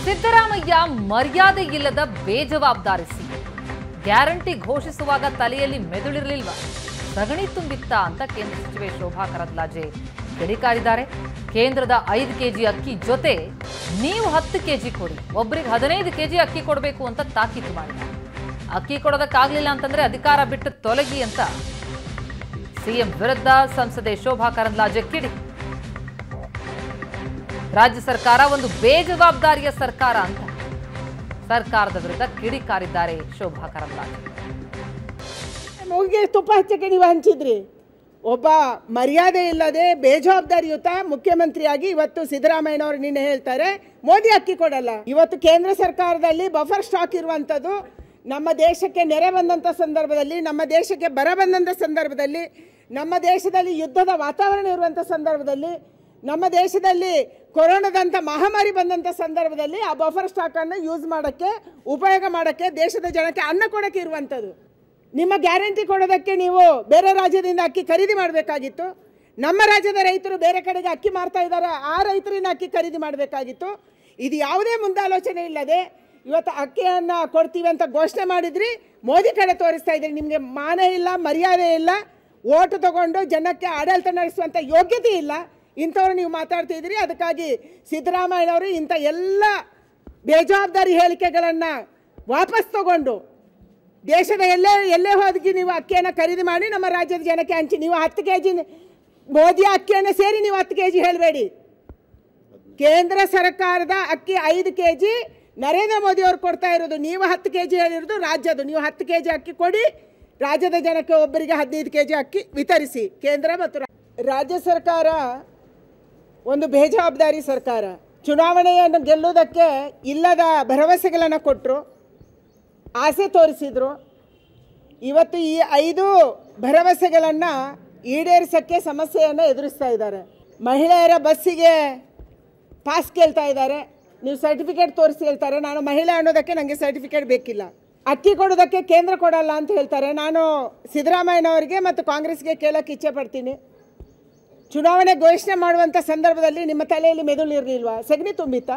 ಸಿದ್ದರಾಮಯ್ಯ ಮರ್ಯಾದೆ ಇಲ್ಲದ ಬೇಜವಾಬ್ದಾರಿ ಸಿಎಂ ಗ್ಯಾರಂಟಿ ಘೋಷಿಸುವಾಗ ತಲೆಯಲ್ಲಿ ಮೆದುಳಿರಲಿಲ್ವಾ ಸಗಣಿ ತುಂಬಿತ್ತ ಅಂತ ಕೇಂದ್ರ ಸಚಿವೆ ಶೋಭಾ ಕರಂದ್ಲಾಜೆ ಕಿಡಿಕಾರಿದ್ದಾರೆ ಕೇಂದ್ರದ ಐದು ಕೆಜಿ ಅಕ್ಕಿ ಜೊತೆ ನೀವು ಹತ್ತು ಕೆಜಿ ಕೊಡಿ ಒಬ್ಬರಿಗೆ ಹದಿನೈದು ಕೆಜಿ ಅಕ್ಕಿ ಕೊಡಬೇಕು ಅಂತ ತಾಕೀತು ಮಾಡಿದ್ದಾರೆ ಅಕ್ಕಿ ಕೊಡೋದಕ್ಕಾಗ್ಲಿಲ್ಲ ಅಂತಂದ್ರೆ ಅಧಿಕಾರ ಬಿಟ್ಟು ತೊಲಗಿ ಅಂತ ಸಿಎಂ ವಿರುದ್ಧ ಸಂಸದೆ ಶೋಭಾ ಕರಂದ್ಲಾಜೆ ಕಿಡಿ ರಾಜ್ಯ ಸರ್ಕಾರ ಒಂದು ಬೇಜವಾಬ್ದಾರಿಯ ಸರ್ಕಾರ ಅಂತ ಸರ್ಕಾರದ ವಿರುದ್ಧ ಕಿಡಿಕಾರಿದ್ದಾರೆ ಶೋಭಾ ಕರಂದ್ಲಾಜೆ ಮೂಗಿಗೆ ತುಪ್ಪ ಹಚ್ಚಕ್ಕೆ ನೀವು ಹಂಚಿದ್ರಿ ಒಬ್ಬ ಮರ್ಯಾದೆ ಇಲ್ಲದೆ ಬೇಜವಾಬ್ದಾರಿಯುತ ಮುಖ್ಯಮಂತ್ರಿಯಾಗಿ ಇವತ್ತು ಸಿದ್ದರಾಮಯ್ಯನವರು ನಿನ್ನೆ ಹೇಳ್ತಾರೆ ಮೋದಿ ಅಕ್ಕಿ ಕೊಡಲ್ಲ ಇವತ್ತು ಕೇಂದ್ರ ಸರ್ಕಾರದಲ್ಲಿ ಬಫರ್ ಸ್ಟಾಕ್ ಇರುವಂಥದ್ದು ನಮ್ಮ ದೇಶಕ್ಕೆ ನೆರೆ ಬಂದಂಥ ಸಂದರ್ಭದಲ್ಲಿ ನಮ್ಮ ದೇಶಕ್ಕೆ ಬರ ಬಂದಂಥ ಸಂದರ್ಭದಲ್ಲಿ ನಮ್ಮ ದೇಶದಲ್ಲಿ ಯುದ್ಧದ ವಾತಾವರಣ ಇರುವಂಥ ಸಂದರ್ಭದಲ್ಲಿ ನಮ್ಮ ದೇಶದಲ್ಲಿ ಕೊರೋನಾದಂಥ ಮಹಾಮಾರಿ ಬಂದಂಥ ಸಂದರ್ಭದಲ್ಲಿ ಆ ಬಫರ್ ಸ್ಟಾಕನ್ನು ಯೂಸ್ ಮಾಡೋಕ್ಕೆ ಉಪಯೋಗ ಮಾಡೋಕ್ಕೆ ದೇಶದ ಜನಕ್ಕೆ ಅನ್ನ ಕೊಡೋಕ್ಕೆ ಇರುವಂಥದ್ದು ನಿಮ್ಮ ಗ್ಯಾರಂಟಿ ಕೊಡೋದಕ್ಕೆ ನೀವು ಬೇರೆ ರಾಜ್ಯದಿಂದ ಅಕ್ಕಿ ಖರೀದಿ ಮಾಡಬೇಕಾಗಿತ್ತು ನಮ್ಮ ರಾಜ್ಯದ ರೈತರು ಬೇರೆ ಕಡೆಗೆ ಅಕ್ಕಿ ಮಾರ್ತಾ ಇದ್ದಾರೆ ಆ ರೈತರಿಂದ ಅಕ್ಕಿ ಖರೀದಿ ಮಾಡಬೇಕಾಗಿತ್ತು ಇದು ಯಾವುದೇ ಮುಂದಾಲೋಚನೆ ಇಲ್ಲದೆ ಇವತ್ತು ಅಕ್ಕಿಯನ್ನು ಕೊಡ್ತೀವಿ ಅಂತ ಘೋಷಣೆ ಮಾಡಿದ್ರಿ ಮೋದಿ ಕಡೆ ತೋರಿಸ್ತಾ ಇದ್ರಿ ನಿಮಗೆ ಮಾನ ಇಲ್ಲ ಮರ್ಯಾದೆ ಇಲ್ಲ ಓಟು ತಗೊಂಡು ಜನಕ್ಕೆ ಆಡಳಿತ ನಡೆಸುವಂಥ ಯೋಗ್ಯತೆ ಇಲ್ಲ ಇಂಥವ್ರು ನೀವು ಮಾತಾಡ್ತಿದ್ರಿ ಅದಕ್ಕಾಗಿ ಸಿದ್ದರಾಮಯ್ಯನವರು ಇಂಥ ಎಲ್ಲ ಬೇಜವಾಬ್ದಾರಿ ಹೇಳಿಕೆಗಳನ್ನು ವಾಪಸ್ ತಗೊಂಡು ದೇಶದ ಎಲ್ಲೇ ಎಲ್ಲೇ ಹೋದಕ್ಕೆ ನೀವು ಅಕ್ಕಿಯನ್ನು ಖರೀದಿ ಮಾಡಿ ನಮ್ಮ ರಾಜ್ಯದ ಜನಕ್ಕೆ ಹಂಚಿ ನೀವು ಹತ್ತು ಕೆ ಜಿ ಮೋದಿ ಅಕ್ಕಿಯನ್ನು ಸೇರಿ ನೀವು ಹತ್ತು ಕೆ ಜಿ ಹೇಳಬೇಡಿ ಕೇಂದ್ರ ಸರ್ಕಾರದ ಅಕ್ಕಿ ಐದು ಕೆ ಜಿ ನರೇಂದ್ರ ಮೋದಿ ಅವರು ಕೊಡ್ತಾ ಇರೋದು ನೀವು ಹತ್ತು ಕೆ ಜಿ ಹೇಳಿರೋದು ರಾಜ್ಯದು ನೀವು ಹತ್ತು ಕೆ ಜಿ ಅಕ್ಕಿ ಕೊಡಿ ರಾಜ್ಯದ ಜನಕ್ಕೆ ಒಬ್ಬರಿಗೆ ಹದಿನೈದು ಕೆ ಜಿ ಅಕ್ಕಿ ವಿತರಿಸಿ ಕೇಂದ್ರ ಮತ್ತು ರಾ- ರಾಜ್ಯ ಸರ್ಕಾರ ಒಂದು ಬೇಜವಾಬ್ದಾರಿ ಸರ್ಕಾರ ಚುನಾವಣೆಯನ್ನು ಗೆಲ್ಲುವುದಕ್ಕೆ ಇಲ್ಲದ ಭರವಸೆಗಳನ್ನು ಕೊಟ್ಟರು ಆಸೆ ತೋರಿಸಿದ್ರು ಇವತ್ತು ಈ ಐದು ಭರವಸೆಗಳನ್ನು ಈಡೇರಿಸೋಕ್ಕೆ ಸಮಸ್ಯೆಯನ್ನು ಎದುರಿಸ್ತಾ ಇದ್ದಾರೆ ಮಹಿಳೆಯರ ಬಸ್ಸಿಗೆ ಪಾಸ್ ಕೇಳ್ತಾ ಇದ್ದಾರೆ ನೀವು ಸರ್ಟಿಫಿಕೇಟ್ ತೋರಿಸಿ ಹೇಳ್ತಾರೆ ನಾನು ಮಹಿಳೆ ಅನ್ನೋದಕ್ಕೆ ನನಗೆ ಸರ್ಟಿಫಿಕೇಟ್ ಬೇಕಿಲ್ಲ ಅಕ್ಕಿ ಕೊಡೋದಕ್ಕೆ ಕೇಂದ್ರ ಕೊಡಲ್ಲ ಅಂತ ಹೇಳ್ತಾರೆ ನಾನು ಸಿದ್ದರಾಮಯ್ಯನವರಿಗೆ ಮತ್ತು ಕಾಂಗ್ರೆಸ್ಗೆ ಕೇಳೋಕ್ಕೆ ಇಚ್ಛೆ ಪಡ್ತೀನಿ ಚುನಾವಣೆ ಘೋಷಣೆ ಮಾಡುವಂಥ ಸಂದರ್ಭದಲ್ಲಿ ನಿಮ್ಮ ತಲೆಯಲ್ಲಿ ಮೆದುಳು ಇರಲಿಲ್ವಾ ಸಗಣಿ ತುಂಬಿತ್ತಾ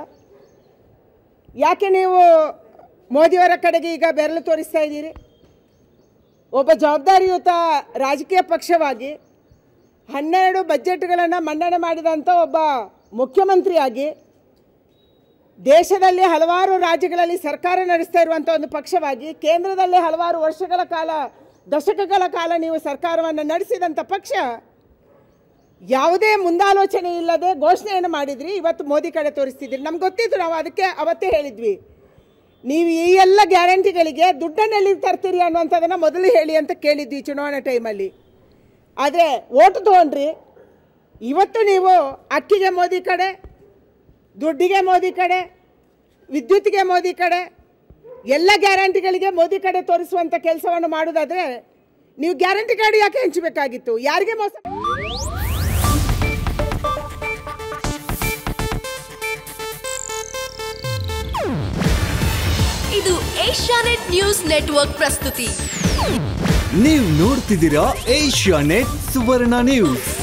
ಯಾಕೆ ನೀವು ಮೋದಿಯವರ ಕಡೆಗೆ ಈಗ ಬೆರಳು ತೋರಿಸ್ತಾ ಇದ್ದೀರಿ ಒಬ್ಬ ಜವಾಬ್ದಾರಿಯುತ ರಾಜಕೀಯ ಪಕ್ಷವಾಗಿ ಹನ್ನೆರಡು ಬಜೆಟ್ಗಳನ್ನು ಮಂಡನೆ ಮಾಡಿದಂಥ ಒಬ್ಬ ಮುಖ್ಯಮಂತ್ರಿಯಾಗಿ ದೇಶದಲ್ಲಿ ಹಲವಾರು ರಾಜ್ಯಗಳಲ್ಲಿ ಸರ್ಕಾರ ನಡೆಸ್ತಾ ಇರುವಂಥ ಒಂದು ಪಕ್ಷವಾಗಿ ಕೇಂದ್ರದಲ್ಲಿ ಹಲವಾರು ವರ್ಷಗಳ ಕಾಲ ದಶಕಗಳ ಕಾಲ ನೀವು ಸರ್ಕಾರವನ್ನು ನಡೆಸಿದಂಥ ಪಕ್ಷ ಯಾವುದೇ ಮುಂದಾಲೋಚನೆ ಇಲ್ಲದೆ ಘೋಷಣೆಯನ್ನು ಮಾಡಿದ್ರಿ ಇವತ್ತು ಮೋದಿ ಕಡೆ ತೋರಿಸ್ತಿದ್ದೀರಿ ನಮ್ಗೆ ಗೊತ್ತಿತ್ತು ನಾವು ಅದಕ್ಕೆ ಅವತ್ತೇ ಹೇಳಿದ್ವಿ ನೀವು ಈ ಎಲ್ಲ ಗ್ಯಾರಂಟಿಗಳಿಗೆ ದುಡ್ಡನ್ನು ಎಲ್ಲಿ ತರ್ತೀರಿ ಅನ್ನುವಂಥದ್ದನ್ನು ಮೊದಲು ಹೇಳಿ ಅಂತ ಕೇಳಿದ್ವಿ ಚುನಾವಣೆ ಟೈಮಲ್ಲಿ ಆದರೆ ಓಟು ತೊಗೊಂಡ್ರಿ ಇವತ್ತು ನೀವು ಅಕ್ಕಿಗೆ ಮೋದಿ ಕಡೆ ದುಡ್ಡಿಗೆ ಮೋದಿ ಕಡೆ ವಿದ್ಯುತ್ಗೆ ಮೋದಿ ಕಡೆ ಎಲ್ಲ ಗ್ಯಾರಂಟಿಗಳಿಗೆ ಮೋದಿ ಕಡೆ ತೋರಿಸುವಂಥ ಕೆಲಸವನ್ನು ಮಾಡೋದಾದರೆ ನೀವು ಗ್ಯಾರಂಟಿ ಕಾರ್ಡ್ ಯಾಕೆ ಹಂಚಬೇಕಾಗಿತ್ತು ಯಾರಿಗೆ ಮೋಸ ಇದು ಏಷ್ಯಾನೆಟ್ ನ್ಯೂಸ್ ನೆಟ್ವರ್ಕ್ ಪ್ರಸ್ತುತಿ ನೀವು ನೋಡ್ತಿದ್ದೀರಾ ಏಷ್ಯಾ ನೆಟ್ ಸುವರ್ಣ ನ್ಯೂಸ್